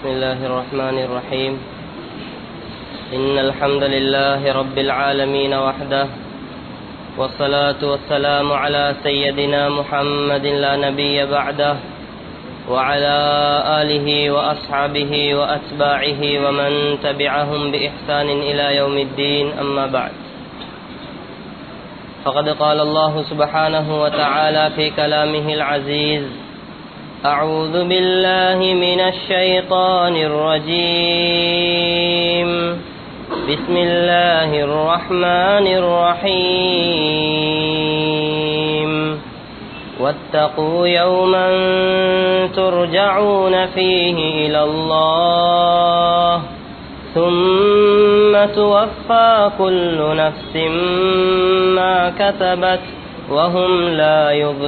بسم الله الرحمن الرحيم إن الحمد لله رب العالمين وحده والصلاة والسلام على سيدنا محمد لا نبي بعده وعلى آله وأصحابه وأتباعه ومن تبعهم بإحسان إلى يوم الدين أما بعد فقد قال الله سبحانه وتعالى في كلامه العزيز أعوذ بالله من الشيطان الرجيم بسم الله الرحمن الرحيم واتقوا يوما ترجعون فيه إلى الله ثم توفى كل نفس ما كسبت وهم لا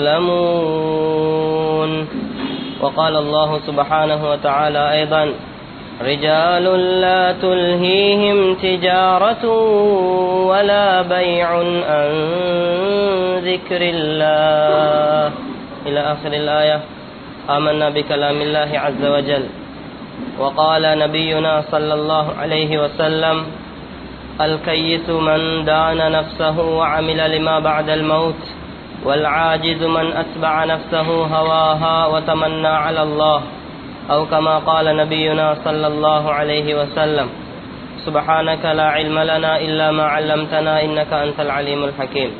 يظلمون وقال الله سبحانه وتعالى أيضا رجال لا تلهيهم تجارة ولا بيع عن ذكر الله إلى آخر الآية آمنا بكلام الله عز وجل وقال نبينا صلى الله عليه وسلم الكيس من دان نفسه وعمل لما بعد الموت والعاجز من أتبع نفسه هواها وتمنى على الله أو كما قال نبينا صلى الله عليه وسلم سبحانك لا علم لنا إلا ما علمتنا إنك أنت العليم الحكيم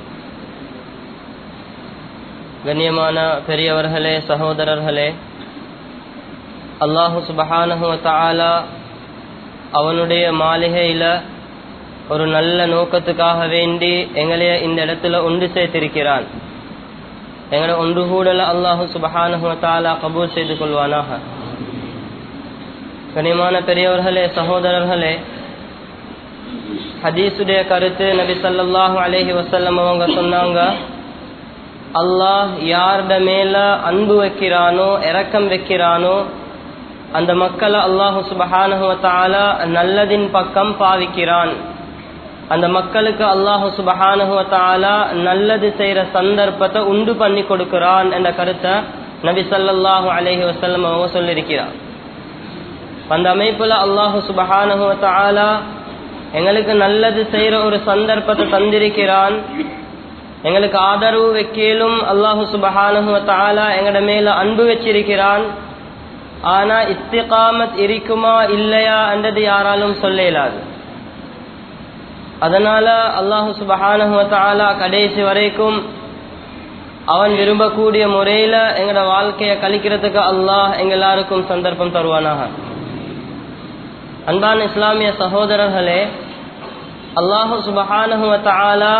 கண்ணியமான பெரியவர்களே சகோதரர்களே அல்லாஹு சுபஹானஹு தாலா அவனுடைய மாளிகையில் ஒரு நல்ல நோக்கத்துக்காக வேண்டி எங்களைய இந்த இடத்துல ஒன்று சேர்த்திருக்கிறான் எங்களை ஒன்று கூடல அல்லாஹு சுபஹானஹு தாலா கபூல் செய்து கொள்வானாக கனிமான பெரியவர்களே சகோதரர்களே ஹதீஸுடைய கருத்து நபி சல்லாஹூ அலஹி வசல்லம் அவங்க சொன்னாங்க அல்லாஹ் யார்ட மேல அன்பு வைக்கிறானோ இரக்கம் வைக்கிறானோ அந்த மக்களை அல்லாஹு சுபஹானுவத்தால நல்லதின் பக்கம் பாவிக்கிறான் அந்த மக்களுக்கு அல்லாஹு சுபஹானுவத்தால நல்லது செய்யற சந்தர்ப்பத்தை உண்டு பண்ணி கொடுக்கிறான் என்ற கருத்தை நபி சல்லாஹூ அலஹி வசல்லம் அவங்க சொல்லியிருக்கிறார் அந்த அமைப்புல அல்லாஹு சுபஹானுவத்தால எங்களுக்கு நல்லது செய்யற ஒரு சந்தர்ப்பத்தை தந்திருக்கிறான் எங்களுக்கு ஆதரவு வைக்கலும் அல்லாஹு சுபஹானுவத்தால எங்கட மேல அன்பு வச்சிருக்கிறான் ஆனா இஸ்திகாமத் இருக்குமா இல்லையா என்றது யாராலும் சொல்ல இயலாது அதனால அல்லாஹு சுபஹானுவத்தாலா கடைசி வரைக்கும் அவன் விரும்பக்கூடிய முறையில எங்கட வாழ்க்கைய கழிக்கிறதுக்கு அல்லாஹ் எங்க எல்லாருக்கும் சந்தர்ப்பம் தருவானாக அன்பான இஸ்லாமிய சகோதரர்களே அல்லாஹு சுபஹானுவத்தாலா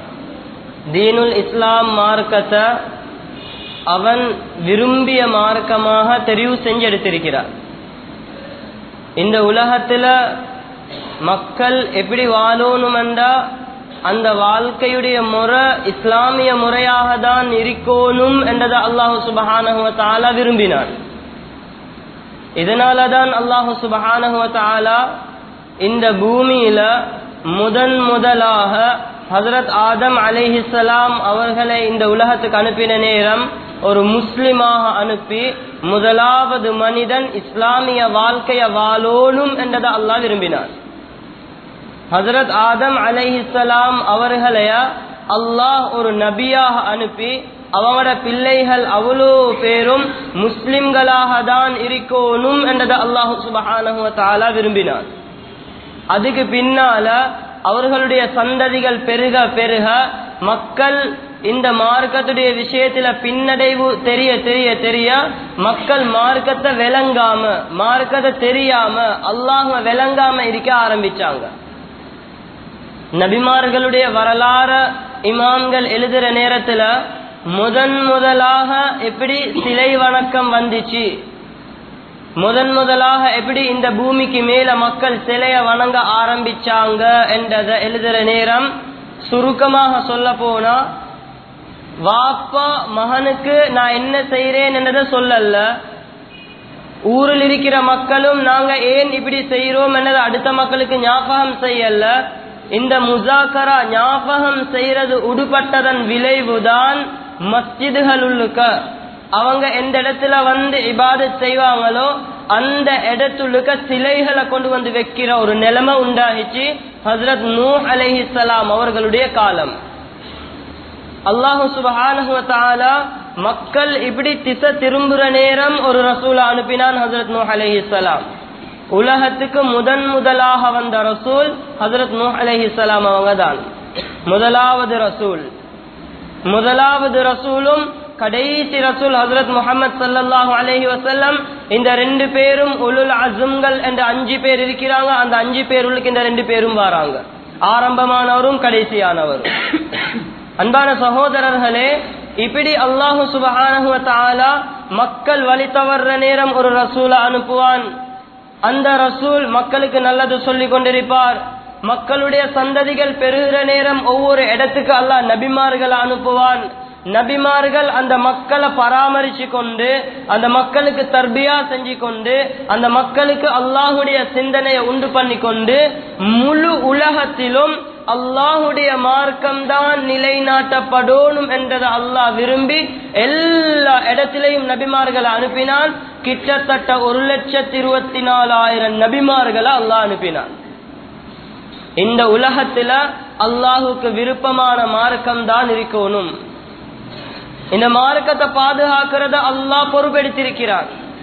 தீனுல் இஸ்லாம் மார்க்கத்தை அவன் விரும்பிய மார்க்கமாக தெரிவு செஞ்சு எடுத்திருக்கிறார் இந்த உலகத்துல மக்கள் எப்படி வாழணுமெண்டா அந்த வாழ்க்கையுடைய முறை இஸ்லாமிய முறையாக தான் இருக்கணும் என்றதை அல்லாஹு சுபஹானஹுவத்தாலா விரும்பினான் இதனால தான் அல்லாஹு சுபஹானஹுவத்தாலா இந்த பூமியில முதன் முதலாக ஹசரத் ஆதம் அலிஹிசலாம் அவர்களை இந்த உலகத்துக்கு அனுப்பின நேரம் ஒரு முஸ்லிமாக அனுப்பி முதலாவது மனிதன் இஸ்லாமிய வாழ்க்கைய வாழோனும் என்றதை அல்லாஹ் விரும்பினார் ஹசரத் ஆதம் அலைஹிசலாம் அவர்களைய அல்லாஹ் ஒரு நபியாக அனுப்பி அவங்களோட பிள்ளைகள் அவ்வளோ பேரும் முஸ்லிம்களாக தான் இருக்கணும் என்றதை அல்லாஹு சுபஹானஹுவத்தாலா விரும்பினார் அதுக்கு பின்னால அவர்களுடைய சந்ததிகள் பெருக பெருக மக்கள் இந்த மார்க்கத்துடைய விஷயத்துல பின்னடைவு தெரிய தெரிய தெரிய மக்கள் மார்க்கத்தை விளங்காம மார்க்கத்தை தெரியாம அல்லாஹ விளங்காம இருக்க ஆரம்பிச்சாங்க நபிமார்களுடைய வரலாற இமாம்கள் எழுதுற நேரத்துல முதன் முதலாக எப்படி சிலை வணக்கம் வந்துச்சு முதன் முதலாக எப்படி இந்த பூமிக்கு மேல மக்கள் சிலைய வணங்க ஆரம்பிச்சாங்க என்றதை எழுதுற நேரம் சுருக்கமாக சொல்ல போனா வாப்பா மகனுக்கு நான் என்ன செய்யறேன் என்றதை சொல்லல ஊரில் இருக்கிற மக்களும் நாங்க ஏன் இப்படி செய்யறோம் என்றதை அடுத்த மக்களுக்கு ஞாபகம் செய்யல இந்த முசாக்கரா ஞாபகம் செய்யறது உடுபட்டதன் விளைவுதான் மஸ்ஜிதுகளுக்க அவங்க எந்த இடத்துல வந்து இபாதத் செய்வாங்களோ அந்த இடத்துலுக்க சிலைகளை கொண்டு வந்து வைக்கிற ஒரு நிலைமை உண்டாகிச்சு ஹசரத் நூ அலைஹிஸ்ஸலாம் அவர்களுடைய காலம் அல்லாஹு சுபஹானஹு வ தஆலா மக்கள் இப்படி திசை திரும்புற நேரம் ஒரு ரசூலை அனுப்பினான் ஹசரத் நூ அலைஹிஸ்ஸலாம் உலகத்துக்கு முதன் முதலாக வந்த ரசூல் ஹசரத் நூ அலைஹிஸ்ஸலாம் அவங்க தான் முதலாவது ரசூல் முதலாவது ரசூலும் கடைசி ரசூல் ஹசரத் முகமது சல்லல்லாஹு அலைஹி வஸல்லம் இந்த ரெண்டு பேரும் உலுல் அசும்கள் என்ற அஞ்சு பேர் இருக்கிறாங்க அந்த அஞ்சு பேருளுக்கு இந்த ரெண்டு பேரும் வராங்க ஆரம்பமானவரும் கடைசியானவரும் அன்பான சகோதரர்களே இப்படி அல்லாஹு சுபஹானஹு வ தஆலா மக்கள் வழி தவறுற நேரம் ஒரு ரசூலை அனுப்புவான் அந்த ரசூல் மக்களுக்கு நல்லது சொல்லிக் கொண்டிருப்பார் மக்களுடைய சந்ததிகள் பெருகிற நேரம் ஒவ்வொரு இடத்துக்கு அல்லாஹ் நபிமார்களை அனுப்புவான் நபிமார்கள் அந்த மக்களை பராமரிச்சு கொண்டு அந்த மக்களுக்கு தர்பியா செஞ்சு கொண்டு அந்த மக்களுக்கு அல்லாஹுடைய சிந்தனையை உண்டு பண்ணி கொண்டு முழு உலகத்திலும் அல்லாஹுடைய மார்க்கம்தான் நிலைநாட்டப்படணும் என்றதை அல்லாஹ் விரும்பி எல்லா இடத்திலையும் நபிமார்களை அனுப்பினான் கிட்டத்தட்ட ஒரு லட்சத்தி இருபத்தி நாலாயிரம் நபிமார்களை அல்லாஹ் அனுப்பினான் இந்த உலகத்துல அல்லாஹுக்கு விருப்பமான மார்க்கம் தான் இருக்கணும் இந்த மார்க்கத்தை பாதுகாக்கிறத அல்லாஹ் பொறுப்பெடுத்திருக்கிறான்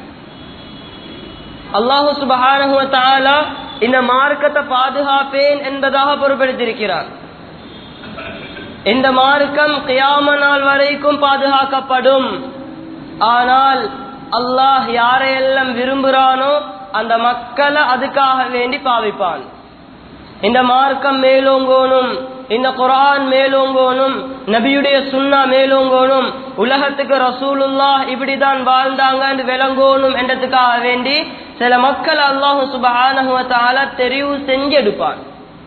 அல்லாஹு சுபஹானஹு தஆலா இந்த மார்க்கத்தை பாதுகாப்பேன் என்பதாக பொறுப்பெடுத்திருக்கிறான் இந்த மார்க்கம் கியாம நாள் வரைக்கும் பாதுகாக்கப்படும் ஆனால் அல்லாஹ் யாரையெல்லாம் விரும்புகிறானோ அந்த மக்களை அதுக்காக வேண்டி பாவிப்பான் இந்த மார்க்கம் மேலோங்கோனும் இந்த குரான் மேலோங்கோனும் நபியுடைய சுண்ணா மேலோங்கோனும் உலகத்துக்கு ரசூலுல்லா இப்படிதான் வாழ்ந்தாங்க விளங்கோனும் என்றதுக்காக வேண்டி சில மக்கள் அல்லாஹு சுபஹானஹுவத்தால தெரிவு செஞ்செடுப்பான்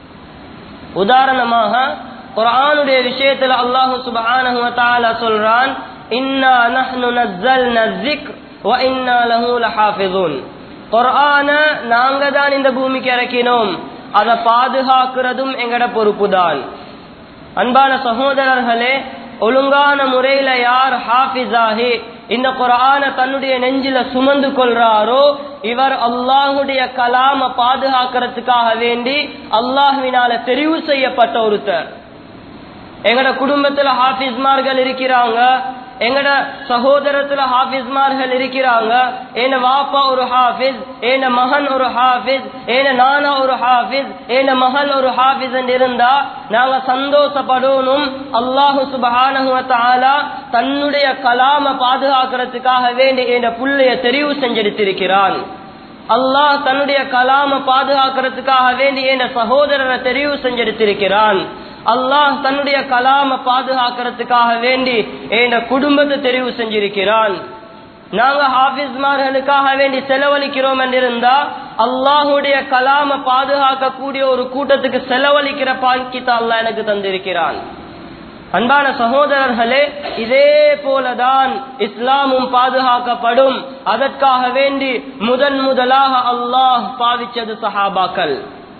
உதாரணமாக குரானுடைய விஷயத்துல அல்லாஹு சுபஹானஹுவத்தால சொல்றான் இன்னா நஹ்னு நஸ்ஸல்னா ذிக்ர் வ இன்னா லஹு லஹாஃபிஸூன் குர்ஆன நாங்க தான் இந்த பூமிக்கு இறக்கினோம் அதை பாதுகாக்கிறதும் எங்கட பொறுப்புதான் அன்பான சகோதரர்களே ஒழுங்கான முறையில யார் ஹாஃபிஸாகி இந்த குரான தன்னுடைய நெஞ்சில சுமந்து கொள்றாரோ இவர் அல்லாஹுடைய கலாம பாதுகாக்கிறதுக்காக வேண்டி அல்லாஹுவினால தெரிவு செய்யப்பட்ட ஒருத்தர் எங்கட குடும்பத்துல ஹாஃபிஸ்மார்கள் இருக்கிறாங்க எங்கட சகோதரத்துல ஹாஃபிஸ்மார்கள் இருக்கிறாங்க ஏன வாப்பா ஒரு ஹாஃபிஸ் ஏன மகன் ஒரு ஹாஃபிஸ் ஏன நானா ஒரு ஹாஃபிஸ் ஏன மகள் ஒரு ஹாஃபிஸ் இருந்தா நாங்க சந்தோஷப்படணும் அல்லாஹு சுபஹானஹு தஆலா தன்னுடைய கலாம பாதுகாக்கிறதுக்காக வேண்டி என்ற புள்ளைய தெரிவு செஞ்செடுத்திருக்கிறான் அல்லாஹ் தன்னுடைய கலாம பாதுகாக்கிறதுக்காக வேண்டி என்ற சகோதரரை தெரிவு செஞ்செடுத்திருக்கிறான் அல்லாஹ் தன்னுடைய கலாம பாதுகாக்கிறதுக்காக வேண்டி என் குடும்பத்தை தெரிவு செஞ்சிருக்கிறான் நாங்க ஹாஃபிஸ்மார்களுக்காக வேண்டி செலவழிக்கிறோம் என்றிருந்தா அல்லாஹுடைய கலாம பாதுகாக்கக்கூடிய ஒரு கூட்டத்துக்கு செலவழிக்கிற பாக்கித்த அல்லாஹ் எனக்கு தந்திருக்கிறான் அன்பான சகோதரர்களே இதே போலதான் இஸ்லாமும் பாதுகாக்கப்படும் அதற்காக வேண்டி முதன் முதலாக அல்லாஹ் பாவிச்சது சஹாபாக்கள்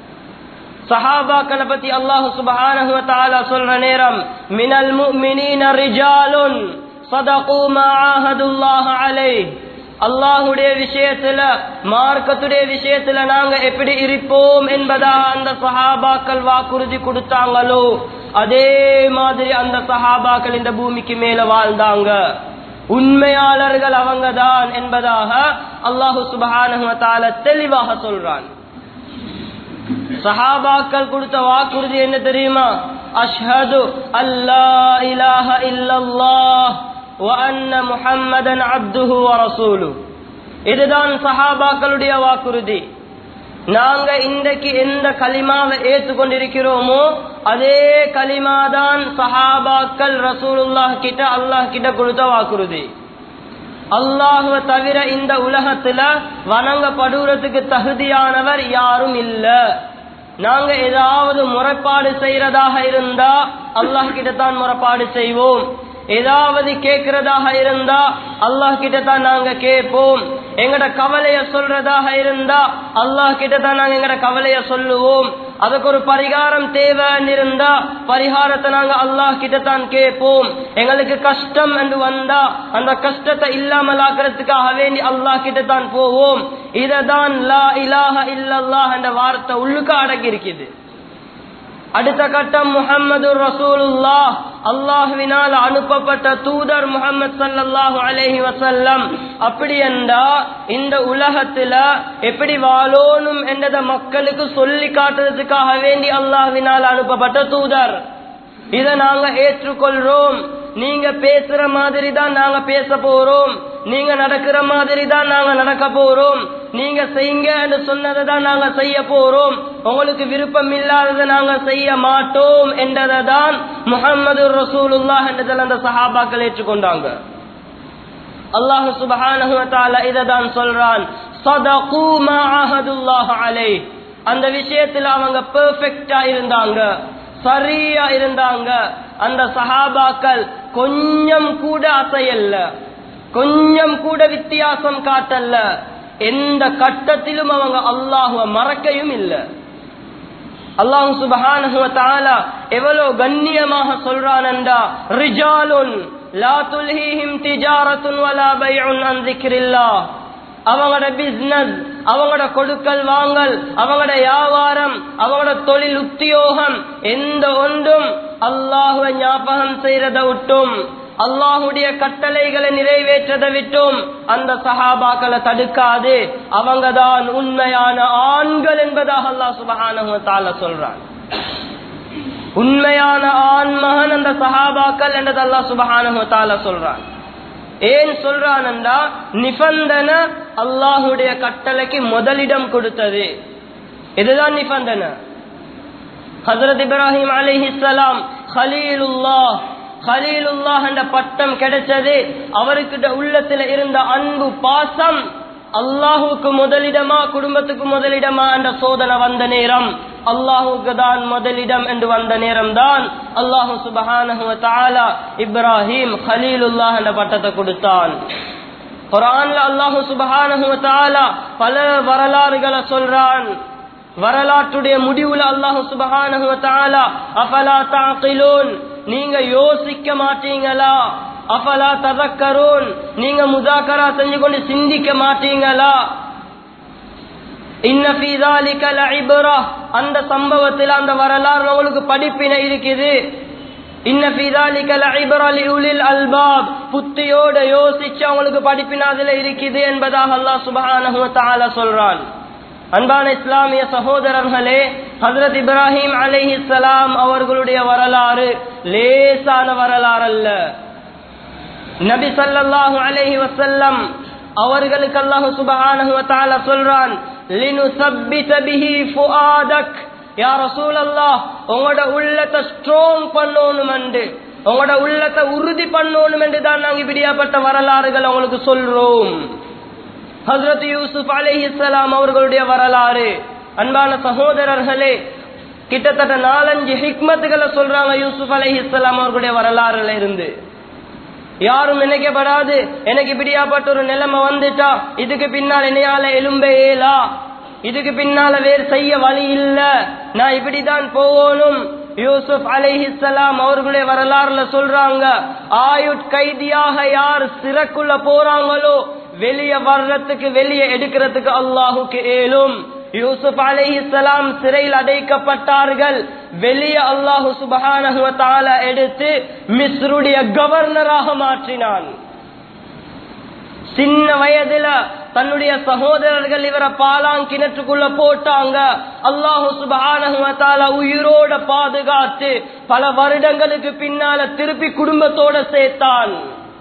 சஹாபாக்களை பத்தி அல்லாஹு சுபஹானஹு வ தஆலா சொல்ற நேரம் மினல் முஃமினீன ரிஜாலுன் صدقوا ما عاهدوا الله عليه அல்லாஹுடைய விஷயத்துல மார்க்கத்துடைய விஷயத்துல நாங்க எப்படி இருப்போம் என்பதா அந்த சஹாபாக்கள் வாக்குறுதி கொடுத்தாங்களோ அதே மாதிரி அந்த சஹாபாக்கள் இந்த பூமிக்கு மேல வாழ்ந்தாங்க உண்மையாளர்கள் அவங்கதான் என்பதாக அல்லாஹு சுபஹானஹு வ தஆலா தெளிவாக சொல்றான் சஹாபாக்கள் கொடுத்த வாக்குறுதி என்ன தெரியுமா அஷ்ஹது அல்லா இலாஹ இல்லல்லாஹ் வ அன்ன முஹம்மதன் அப்துஹு வ ரசூலு இதுதான் சஹாபாக்களுடைய வாக்குறுதி நாங்க இன்றைக்கு எந்த களிமாவை ஏற்றுக்கொண்டிருக்கிறோமோ அதே களிமாதான் சஹாபாக்கள் ரசூலுல்லாஹ் கிட்ட அல்லாஹ் கிட்ட கொடுத்த வாக்குறுதி அல்லாஹுவ தவிர இந்த உலகத்துல வணங்கப்படுறதுக்கு தகுதியானவர் யாரும் இல்ல நாங்க ஏதாவது முறைப்பாடு செய்யறதாக இருந்தா அல்லாஹ் கிட்ட தான் முறைப்பாடு செய்வோம் ஏதாவது கேட்கிறதாக இருந்தா அல்லாஹ் கிட்ட தான் நாங்க கேட்போம் எங்கட கவலைய சொல்றதாக இருந்தா அல்லாஹ் கிட்ட தான் நாங்க எங்கட கவலைய சொல்லுவோம் அதுக்கு ஒரு பரிகாரம் தேவைன்னு இருந்தா பரிகாரத்தை நாங்க அல்லாஹ் கிட்ட தான் கேட்போம் எங்களுக்கு கஷ்டம் என்று வந்தா அந்த கஷ்டத்தை இல்லாமல் ஆக்கிறதுக்காக வேண்டி அல்லாஹ் கிட்ட தான் போவோம் இததான் லா இலாஹ இல்லல்லாஹ் என்ற வார்த்தை உள்ளுக்கு அடங்கி இருக்குது அடுத்த கட்டம் முகம்மது ரசூலுல்லா அல்லாஹுவினால் அனுப்பப்பட்ட தூதர் முகமது சல்லல்லாஹு அலைஹி வசல்லம் அப்படி என்றா இந்த உலகத்துல எப்படி வாழணும் என்றதை மக்களுக்கு சொல்லி காட்டுறதுக்காக வேண்டி அல்லாஹுவினால் அனுப்பப்பட்ட தூதர் இதை நாங்க ஏற்றுக்கொள்றோம் நீங்க பேசுற மாதிரி தான் நாங்க பேச போறோம் நீங்க நடக்கிற மாதிரி தான் நாங்க நடக்க போறோம் நீங்க செய்யுங்க என்று சொன்னதை தான் நாங்க செய்ய போறோம் உங்களுக்கு விருப்பம் இல்லாததை நாங்க செய்ய மாட்டோம் என்றதை தான் முகமது ரசூலுல்லாஹ் என்றதில் அந்த சஹாபாக்கள் ஏற்றுக்கொண்டாங்க அல்லாஹு சுபஹானஹு வ தஆலா இதை தான் சொல்றான் சதகு மா அஹதுல்லாஹ் அலைஹ் அந்த விஷயத்துல அவங்க பெர்ஃபெக்ட்டா இருந்தாங்க சரியா இருந்தாங்க அந்த சஹாபாக்கள் கொஞ்சம் கூட அசையல்ல கொஞ்சம் கூட வித்தியாசம் காட்டல்ல எந்த கட்டத்திலும் அவங்க அல்லாஹுவ மறக்கையும் இல்லை அல்லாஹு சுபஹானஹு வ தஆலா எவ்வளவு கண்ணியமாக சொல்றானண்டா ரிஜாலுன் லா துல்ஹீஹிம் திஜாரத்துன் வலா பைஉன் அன் ذிக்ரில்லாஹ் அவங்களோட பிசினஸ் அவங்களோட கொடுக்கல் வாங்கல் அவங்களோட வியாபாரம் அவங்களோட தொழில் உத்தியோகம் எந்த ஒன்றும் அல்லாஹுவை ஞாபகம் செய்யறதை விட்டும் அல்லாஹுடைய கட்டளைகளை நிறைவேற்றதை விட்டும் அந்த சஹாபாக்களை தடுக்காது அவங்க தான் உண்மையான ஆண்கள் என்பதாக அல்லாஹ் சுபஹான சொல்றான் உண்மையான ஆண் மகன் அந்த சஹாபாக்கள் என்றது அல்லாஹ் சுபஹான சொல்றான் ஏன் சொல்றானண்டா நிபந்தன அல்லாஹுடைய கட்டளைக்கு முதலிடம் கொடுத்தது இதுதான் நிபந்தன ஹசரத் இப்ராஹிம் அலிஹிசலாம் ஹலீலுல்லாஹ் ஹலீலுல்லாஹ் என்ற பட்டம் கிடைச்சது அவருக்கிட்ட உள்ளத்துல இருந்த அன்பு பாசம் அல்லாஹுக்கு முதலிடமா குடும்பத்துக்கு முதலிடமா என்ற சோதனை வந்த நேரம் அல்லாஹுக்கு தான் முதலிடம் என்று வந்த நேரம் தான் அல்லாஹு சுபஹானஹு தாலா இப்ராஹிம் ஹலீலுல்லாஹ் என்ற பட்டத்தை கொடுத்தான் குரான்ல அல்லாஹு சுபஹானஹு தாலா பல வரலாறுகளை சொல்றான் வரலாற்றுடைய முடிவுல அல்லாஹு சுபஹானஹு தாலா அஃபலா தாக்கிலூன் நீங்க யோசிக்க மாட்டீங்களா அஃபலா ததக்கரூன் நீங்க முதாக்கரா செஞ்சு கொண்டு சிந்திக்க மாட்டீங்களா இன்ன ஃபீ ذلك لعبرة அந்த சம்பவத்தில் அந்த வரலாறு உங்களுக்கு படிப்பினை இருக்குது இன்ன ஃபீ ذلك لعبرة لأولي الألباب புத்தியோட யோசிச்சு அவங்களுக்கு படிப்பினை அதுல இருக்குது என்பதாக அல்லாஹ் சுப்ஹானஹு வ தஆலா சொல்றான் அன்பான இஸ்லாமிய சகோதரர்களே ஹசரத் இப்ராஹிம் அலைஹிஸ்ஸலாம் அவர்களுடைய வரலாறு லேசான வரலாறு அல்ல நபி ஸல்லல்லாஹு அலைஹி வஸல்லம் அவர்களுக்கு அல்லாஹ் சுப்ஹானஹு வ தஆலா சொல்றான் லினுசப்பித பிஹி ஃபுஆதக் யா ரசூலல்லாஹ் உங்களோட உள்ளத்தை ஸ்ட்ராங் பண்ணணும் என்று உங்களோட உள்ளத்தை உறுதி பண்ணணும் என்று தான் நாங்க இப்படியாப்பட்ட வரலாறுகள் உங்களுக்கு சொல்றோம் ஹசரத் யூசுப் அலைஹிஸ்ஸலாம் அவர்களுடைய வரலாறு அன்பான சகோதரர்களே கிட்டத்தட்ட நாலஞ்சு ஹிக்மத்துகளை சொல்றாங்க யூசுப் அலைஹிஸ்ஸலாம் அவர்களுடைய வரலாறுல இருந்து யாரும் நினைக்கப்படாது எனக்கு இப்படியாப்பட்ட ஒரு நிலைமை வந்துட்டா இதுக்கு பின்னால் என்னையால எலும்பே ஏலா இதுக்கு பின்னால வேறு செய்ய வழி இல்ல நான் இப்படிதான் போகணும் யூசுப் அலைஹிஸ்ஸலாம் அவர்களுடைய வரலாறுல சொல்றாங்க ஆயுட் கைதியாக யார் சிறக்குள்ள போறாங்களோ வெளியே வர்றதுக்கு வெளியே எடுக்கிறதுக்கு அல்லாஹுக்கு ஏலும் யூசுப் அலைஹிஸ்ஸலாம் சிறையில் அடைக்கப்பட்டார்கள் வெளியே அல்லாஹு சுபஹானஹு வ தஆலா எடுத்து மிஸ்ருடைய கவர்னராக மாற்றினான் சின்ன வயதுல தன்னுடைய சகோதரர்கள் இவரை பாலாங்கிணற்றுக்குள்ள போட்டாங்க அல்லாஹு சுபஹானஹு வ தஆலா உயிரோட பாதுகாத்து பல வருடங்களுக்கு பின்னால திருப்பி குடும்பத்தோட சேர்த்தான்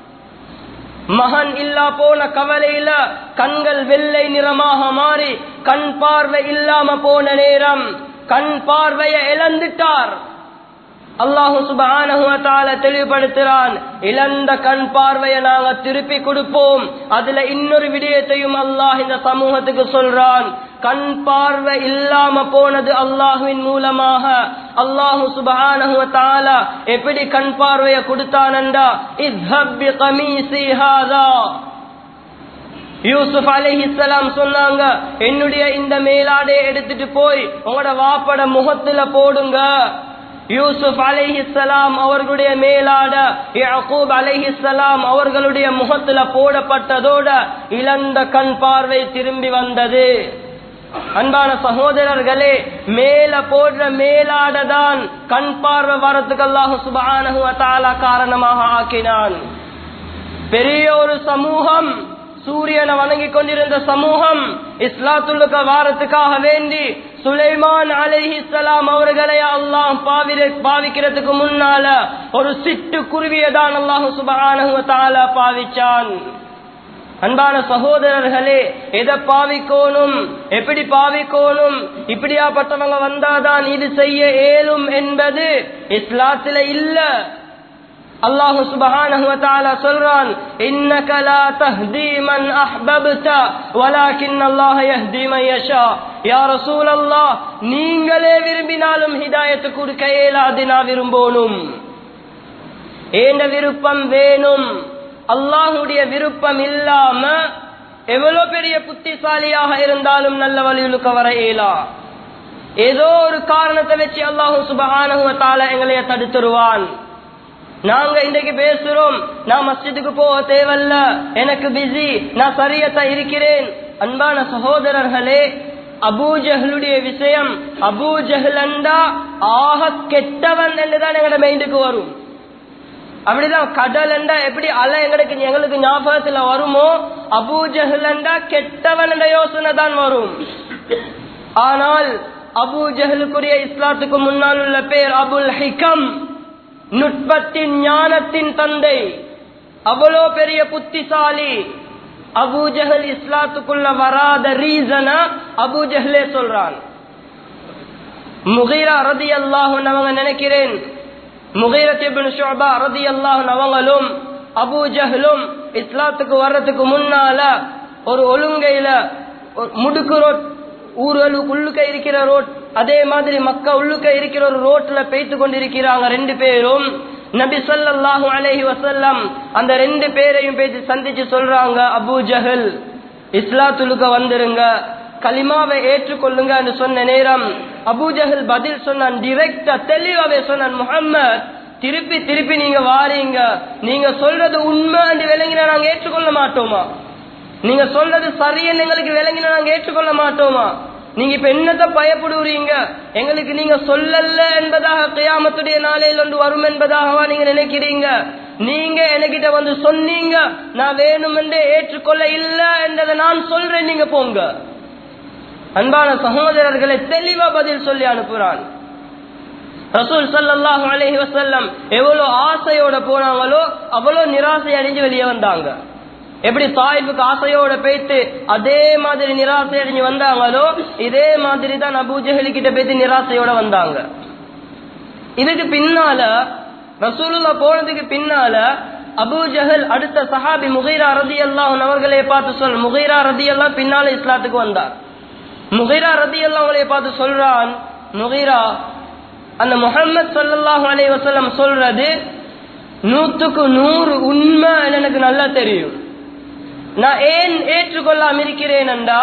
மகன் இல்லா போன கவலையில கண்கள் வெள்ளை நிறமாக மாறி கண் பார்வை இல்லாம போன நேரம் கண் பார்வையை இழந்துட்டார் அல்லாஹு சுபான தெளிவுபடுத்துறான் இழந்த கண் பார்வையை நாங்க திருப்பி கொடுப்போம் அதுல இன்னொரு விடயத்தையும் அல்லாஹ் இந்த சமூகத்துக்கு சொல்றான் கண் பார்வை இல்லாம போனது அல்லாஹுவின் மூலமாக அல்லாஹு சுபஹானஹு வ தஆலா எப்படி கண் பார்வையை கொடுத்தானண்டா இஸ்ஹப் பி கமீசி ஹாதா யூசுப் அலைஹிஸ்ஸலாம் சொன்னாங்க என்னுடைய இந்த மேலாடையை எடுத்துட்டு போய் உங்களோட வாப்பட முகத்துல போடுங்க யூசுப் அலைஹிஸ்ஸலாம் அவர்களுடைய மேலாட யாக்கூப் அலைஹிஸ்ஸலாம் அவர்களுடைய முகத்துல போடப்பட்டதோட இழந்த கண் பார்வை திரும்பி வந்தது அன்பான சகோதரர்களே மேல போடுற மேலாடதான் கண் பார்வை வரத்துக்கு அல்லாஹு சுபஹானஹு வ தஆலா காரணமாக ஆக்கினான் பெரிய ஒரு சமூகம் சூரியனை வணங்கி கொண்டிருந்த சமூகம் இஸ்லாத்துல்லுக்க வாரத்துக்காக வேண்டி சுலைமான் அலைஹிஸ்ஸலாம் அவர்களை அல்லாஹ் பாவிர பாவிக்கிறதுக்கு முன்னால ஒரு சிட்டு குருவியதான் அல்லாஹு சுபஹானஹு வ தஆலா பாவிச்சான் அன்பான சகோதரர்களே எதை பாவிக்கோணும் எப்படி பாவிக்கோணும் இப்படியாப்பட்டவங்க வந்தாதான் இது செய்ய இயலும் என்பது இஸ்லாத்தில இல்ல அல்லாஹு சுபஹானஹு வ தஆலா சொல்றான் இன்னக லா தஹ்தி மன் அஹ்பப்த வலாகின் அல்லாஹ் யஹ்தி மன் யஷா யா ரசூலல்லாஹ் நீங்களே விரும்பினாலும் ஹிதாயத்து கொடுக்க இயலாது நான் விரும்பணும் ஏண்ட விருப்பம் வேணும் அல்லாஹுடைய விருப்பம் இல்லாம எவ்வளவு பெரிய புத்திசாலியாக இருந்தாலும் நல்ல வழியிலுக்கு வர இயலா ஏதோ ஒரு காரணத்தை வச்சு அல்லாஹு சுபஹானஹுவத்தால எங்களைய தடுத்துருவான் நாங்க இன்றைக்கு பேசுறோம் நான் மஸ்ஜிதுக்கு போக தேவையில்ல எனக்கு பிஸி நான் சரியத்தா இருக்கிறேன் அன்பான சகோதரர்களே அபூஜஹலுடைய விஷயம் அபூஜஹலண்டா ஆக கெட்டவன் என்றுதான் எங்களோட மைண்டுக்கு வரும் அப்படிதான் கடல் என்றா எப்படி அலை எங்களுக்கு எங்களுக்கு ஞாபகத்துல வருமோ அபூஜஹலண்டா கெட்டவன் என்ற யோசனை தான் வரும் ஆனால் அபு ஜஹலுக்குரிய இஸ்லாத்துக்கு முன்னால் உள்ள பேர் அபுல் ஹிகம் நுட்பத்தின் ஞானத்தின் தந்தை அவ்வளோ பெரிய புத்திசாலி அபு ஜஹல் இஸ்லாத்துக்குள்ள வராத ரீசன அபு ஜஹலே சொல்றான் முகீரா ரதி அல்லாஹ் அவங்க நினைக்கிறேன் முகீரத் இப்னு ஷுபா ரதி அல்லாஹ் அவங்களும் அபு ஜஹலும் இஸ்லாத்துக்கு வர்றதுக்கு முன்னால ஒரு ஒழுங்கையில ஒரு முடுக்கு ரோட் ஊர்களுக்கு உள்ளுக்க இருக்கிற ரோட் அதே மாதிரி மக்கா உள்ளுக்க இருக்கிற ஒரு ரோட்ல பெய்த்து கொண்டிருக்கிறாங்க ரெண்டு பேரும் நபி ஸல்லல்லாஹு அலைஹி வஸல்லம் அந்த ரெண்டு பேரையும் பேசி சந்திச்சு சொல்றாங்க அபூ ஜஹல் இஸ்லாத்துலுக்க வந்துருங்க கலிமாவை ஏற்றுக்கொள்ளுங்க என்று சொன்ன நேரம் அபூ ஜஹல் பதில் சொன்னான் டிரெக்டா தெளிவாவே சொன்னான் முஹம்மத் திருப்பி திருப்பி நீங்க வாரீங்க நீங்க சொல்றது உண்மை என்று விளங்கினா நாங்க ஏற்றுக்கொள்ள மாட்டோமா நீங்க சொல்றது சரியன்னு எங்களுக்கு விளங்கினா நாங்க ஏற்றுக்கொள்ள மாட்டோமா நீங்க இப்ப என்னத்த பயப்படுறீங்க எங்களுக்கு நீங்க சொல்லல என்பதாக கியாமத்துடைய நாளையில் ஒன்று வரும் என்பதாகவா நீங்க நினைக்கிறீங்க நீங்க என்கிட்ட வந்து சொன்னீங்க நான் வேணுமென்றே ஏற்றுக்கொள்ள இல்ல என்றதை நான் சொல்றேன் நீங்க போங்க அன்பான சகோதரர்களை தெளிவா பதில் சொல்லி அனுப்புறான் ரசூல் சல்லாஹு அலஹி வசல்லம் எவ்வளவு ஆசையோட போனாங்களோ அவ்வளவு நிராசை அடைஞ்சு வெளியே வந்தாங்க எப்படி தாய்ப்புக்கு ஆசையோட போயிட்டு அதே மாதிரி நிராசை அடைஞ்சு வந்தாங்களோ இதே மாதிரி தான் அபூஜஹலி கிட்ட போயிட்டு நிராசையோட வந்தாங்க இதுக்கு பின்னால ரசூலுல்லா போனதுக்கு பின்னால அபூ ஜஹல் அடுத்த சஹாபி முகைரா ரதி அல்லாஹ் அவர்களே பார்த்து சொல் முகைரா ரதி எல்லாம் பின்னால இஸ்லாத்துக்கு வந்தார் முகைரா ரதி எல்லாம் அவங்களே பார்த்து சொல்றான் முகைரா அந்த முகமது சொல்லல்லாஹு அலைஹி வஸல்லம் சொல்றது நூத்துக்கு நூறு உண்மை எனக்கு நல்லா தெரியும் நான் ஏன் ஏற்றுக்கொள்ளாம இருக்கிறேன் என்றா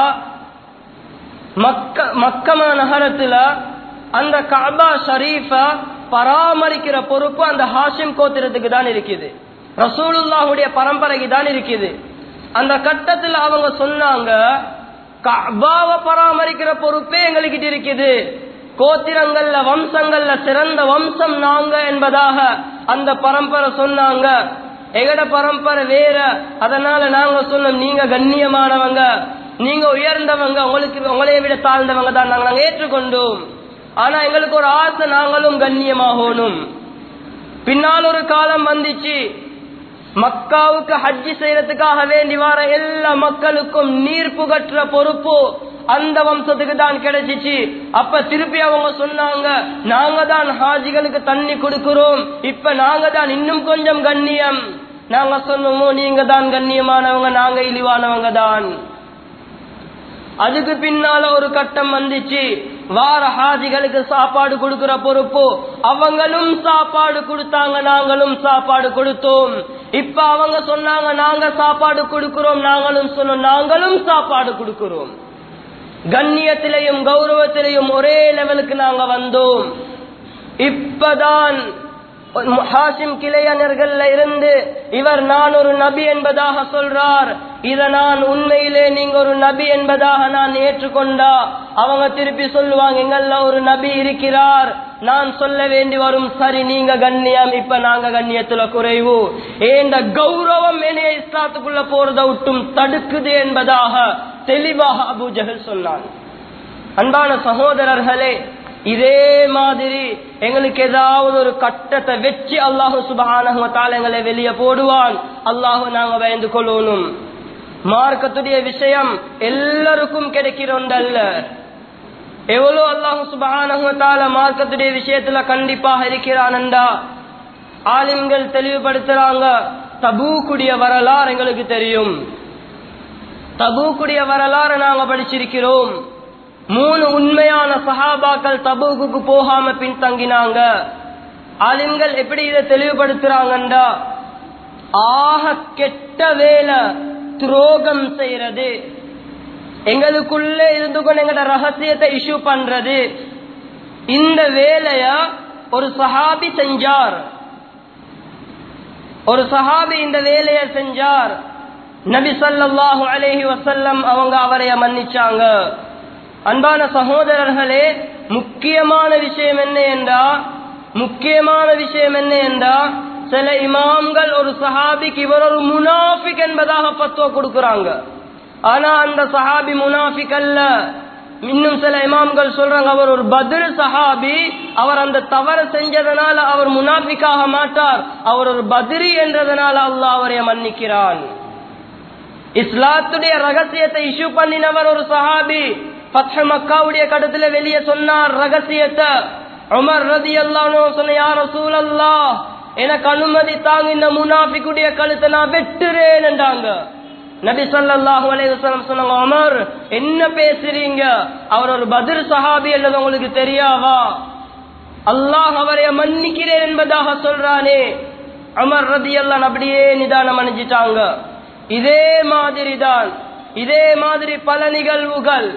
மக்க மக்கமா நகரத்துல அந்த கபா ஷரீஃப பராமரிக்கிற பொறுப்பு அந்த ஹாஷிம் கோத்திரத்துக்கு தான் இருக்குது ரசூலுல்லாஹுடைய பரம்பரைக்கு தான் இருக்குது அந்த கட்டத்தில் அவங்க சொன்னாங்க கபாவை பராமரிக்கிற பொறுப்பே எங்ககிட்ட இருக்குது கோத்திரங்கள்ல வம்சங்கள்ல சிறந்த வம்சம் நாங்க என்பதாக அந்த பரம்பரை சொன்னாங்க எங்கட பரம்பரை வேற அதனால நாங்க சொன்னோம் நீங்க கண்ணியமானவங்க நீங்க உயர்ந்தவங்க உங்களுக்கு உங்களைய விட தாழ்ந்தவங்க தான் நாங்க நாங்க ஏற்றுக்கொண்டோம் ஆனா எங்களுக்கு ஒரு ஆசை நாங்களும் கண்ணியமாகணும் பின்னால் ஒரு காலம் வந்துச்சு மக்காவுக்கு ஹஜ்ஜி செய்யறதுக்காக வேண்டி வர எல்லா மக்களுக்கும் நீர் புகற்ற பொறுப்பு அந்த வம்சத்துக்கு தான் கிடைச்சிச்சு அப்ப திருப்பி அவங்க சொன்னாங்க நாங்க தான் ஹாஜிகளுக்கு தண்ணி கொடுக்கிறோம் இப்ப நாங்க தான் இன்னும் கொஞ்சம் கண்ணியம் நாங்க சொன்னோமோ நீங்க தான் கண்ணியமானவங்க நாங்க இழிவானவங்க தான் அதுக்கு பின்னால ஒரு கட்டம் வந்துச்சு வார ஹாஜிகளுக்கு சாப்பாடு கொடுக்கிற பொறுப்பு அவங்களும் சாப்பாடு கொடுத்தாங்க நாங்களும் சாப்பாடு கொடுத்தோம் இப்ப அவங்க சொன்னாங்க நாங்க சாப்பாடு கொடுக்கிறோம் நாங்களும் சொன்னோம் நாங்களும் சாப்பாடு கொடுக்கிறோம் கண்ணியத்திலையும் கௌரவத்திலையும் ஒரே லெவலுக்கு நாங்க வந்தோம் இப்பதான் ஹாசிம் கிளையனர்கள்ல இருந்து இவர் நான் ஒரு நபி என்பதாக சொல்றார் இத நான் உண்மையிலே நீங்க ஒரு நபி என்பதாக நான் ஏற்றுக்கொண்டா அவங்க திருப்பி சொல்லுவாங்க எங்கள்ல ஒரு நபி இருக்கிறார் நான் சொல்ல வேண்டி வரும் சரி நீங்க கண்ணியம் இப்ப நாங்க கண்ணியத்துல குறைவு ஏண்ட கௌரவம் என்னைய இஸ்லாத்துக்குள்ள போறத விட்டும் தடுக்குது என்பதாக தெளிவாக அபு ஜஹல் சொன்னான் அன்பான சகோதரர்களே இதே மாதிரி எங்களுக்கு ஏதாவது ஒரு கட்டத்தை வச்சு அல்லாஹு சுபஹானஹுவத்தால எங்களை வெளியே போடுவான் அல்லாஹு நாங்க பயந்து கொள்ளணும் மார்க்கத்துடைய விஷயம் எல்லாருக்கும் கிடைக்கிற ஒன்றல்ல எவ்வளவு அல்லாஹு சுபஹானஹுவத்தால மார்க்கத்துடைய விஷயத்துல கண்டிப்பாக இருக்கிறானண்டா ஆலிம்கள் தெளிவுபடுத்துறாங்க தபூக்குடைய வரலாறு எங்களுக்கு தெரியும் தபூக்குடைய வரலாறு நாங்க படிச்சிருக்கிறோம் மூணு உண்மையான சஹாபாக்கள் தபூக்கு போகாம பின்தங்கினாங்க ஆலிம்கள் எப்படி இதை தெளிவுபடுத்துறாங்கண்டா ஆக கெட்ட வேலை துரோகம் செய்யறது எங்களுக்குள்ள இருந்து கொண்டு எங்கட ரகசியத்தை இஷ்யூ பண்றது இந்த வேலைய ஒரு சஹாபி செஞ்சார் ஒரு சஹாபி இந்த வேலையை செஞ்சார் நபி சல்லாஹூ அலேஹி வசல்லம் அவங்க அவரைய மன்னிச்சாங்க அன்பான சகோதரர்களே முக்கியமான விஷயம் என்ன என்றா முக்கியமான விஷயம் என்ன என்றா சில இமாம்கள் ஒரு சஹாபிக்கு இவர் ஒரு முனாஃபிக் என்பதாக பத்துவ கொடுக்கறாங்க ஆனா அந்த சஹாபி முனாஃபிக் அல்ல இன்னும் சில இமாம்கள் சொல்றாங்க அவர் ஒரு பதில் சஹாபி அவர் அந்த தவறு செஞ்சதனால அவர் முனாஃபிக்காக மாட்டார் அவர் ஒரு பதிரி என்றதனால அல்லாஹ் அவரை மன்னிக்கிறான் இஸ்லாத்துடைய ரகசியத்தை இஷ்யூ பண்ணினவர் ஒரு சஹாபி பத்ஹ மக்காவுடைய கடத்துல வெளியே சொன்னார் ரகசியத்தை உமர் ரதி அல்லானோ சொன்ன யார் ரசூல் அல்லா எனக்கு அனுமதி தாங்க இந்த முனாஃபிக்குடைய கழுத்தை நான் வெட்டுறேன் என்றாங்க நபி ஸல்லல்லாஹு அலைஹி வஸல்லம் சொன்னாங்க உமர் என்ன பேசுறீங்க அவர் ஒரு பத்ர் சஹாபி அல்லது உங்களுக்கு தெரியாவா அல்லாஹ் அவரை மன்னிக்கிறேன் என்பதாக சொல்றானே உமர் ரதியல்லான் அப்படியே நிதானம் அணிஞ்சிட்டாங்க இதே மாதிரி தான் இதே மாதிரி பல நிகழ்வுகள்